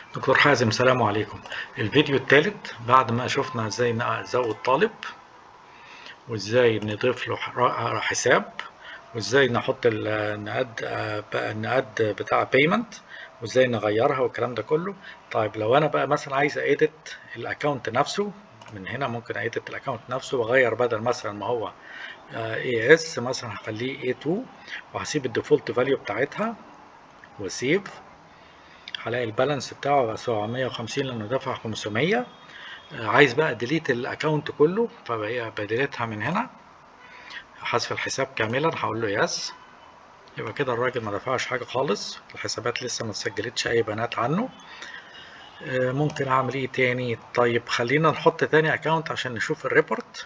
دكتور حازم سلام عليكم الفيديو الثالث بعد ما شفنا ازاي نزود طالب وازاي نضيف له حساب وازاي نحط النقد النقد بتاع بيمنت وازاي نغيرها والكلام ده كله طيب لو انا بقى مثلا عايز اديت الاكونت نفسه من هنا ممكن اديت الاكونت نفسه واغير بدل مثلا ما هو اي اس مثلا هخليه اي 2 وهسيب الديفولت فاليو بتاعتها وسيف هلاقي البالانس بتاعه بقى 750 لانه دفع 500 عايز بقى ديليت الاكونت كله فبقى بديليتها من هنا حذف الحساب كاملا هقول له يس يبقى كده الراجل ما دفعش حاجه خالص الحسابات لسه ما سجلتش اي بيانات عنه ممكن اعمل ايه تاني طيب خلينا نحط تاني اكونت عشان نشوف الريبورت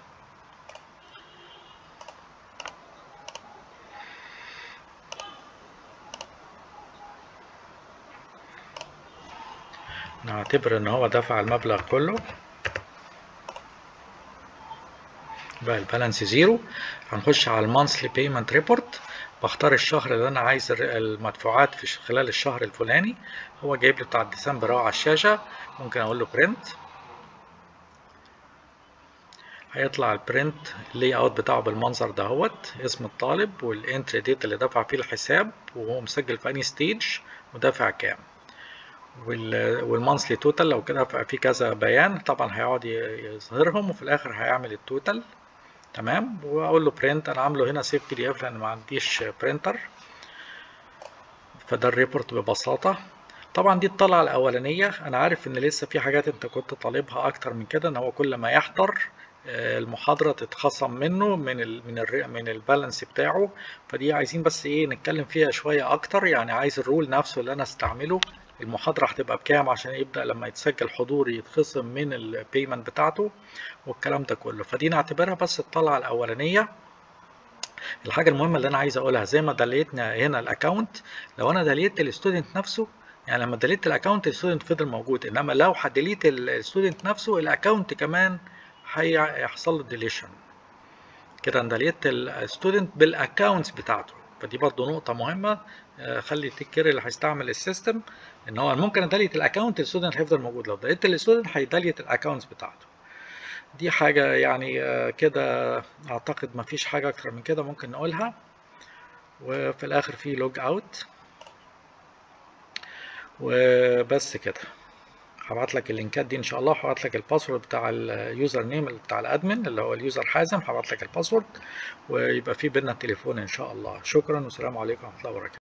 نعتبر ان هو دفع المبلغ كله بقى البالانس زيرو هنخش على المانثلي بيمنت ريبورت بختار الشهر اللي انا عايز المدفوعات في خلال الشهر الفلاني هو جايب لي بتاع ديسمبر اهو على الشاشه ممكن اقول له برنت هيطلع البرنت اللي اوت بتاعه بالمنظر دهوت اسم الطالب والانتري ديت اللي دفع فيه الحساب وهو مسجل في انهي ستيج ودافع كام والمانثلي توتال لو كده في كذا بيان طبعا هيقعد يظهرهم وفي الاخر هيعمل التوتال تمام واقول له برنت انا عامله هنا سيف بي دي اف لان ما عنديش برينتر فده الريبورت ببساطه طبعا دي الطلعه الاولانيه انا عارف ان لسه في حاجات انت كنت طالبها اكتر من كده ان هو كل ما يحضر المحاضره تتخصم منه من ال من ال من البالانس بتاعه فدي عايزين بس ايه نتكلم فيها شويه اكتر يعني عايز الرول نفسه اللي انا استعمله المحاضرة هتبقى بكام عشان يبدأ لما يتسجل حضوري يتخصم من البيمنت بتاعته والكلام ده كله فدي نعتبرها بس الطلعة الأولانية الحاجة المهمة اللي أنا عايز أقولها زي ما دليتنا هنا الأكونت لو أنا دليت الستودنت نفسه يعني لما دليت الأكونت الستودنت فضل موجود إنما لو هديليت الستودنت نفسه الأكونت كمان هيحصل له ديليشن كده أنا دليت الستودنت بالأكونتس بتاعته فدي برضو نقطة مهمة خلي تكر اللي هيستعمل السيستم ان هو ممكن ادليت الاكونت الستودنت هيفضل موجود لو دليت الستودنت هيدليت الاكونتس بتاعته دي حاجة يعني كده اعتقد مفيش حاجة اكتر من كده ممكن نقولها وفي الاخر في لوج اوت وبس كده هبعت لك اللينكات دي ان شاء الله هبعت لك الباسورد بتاع اليوزر نيم بتاع الادمن اللي هو اليوزر حازم هبعت لك الباسورد ويبقى في بينا تليفون ان شاء الله شكرا والسلام عليكم ورحمه الله وبركاته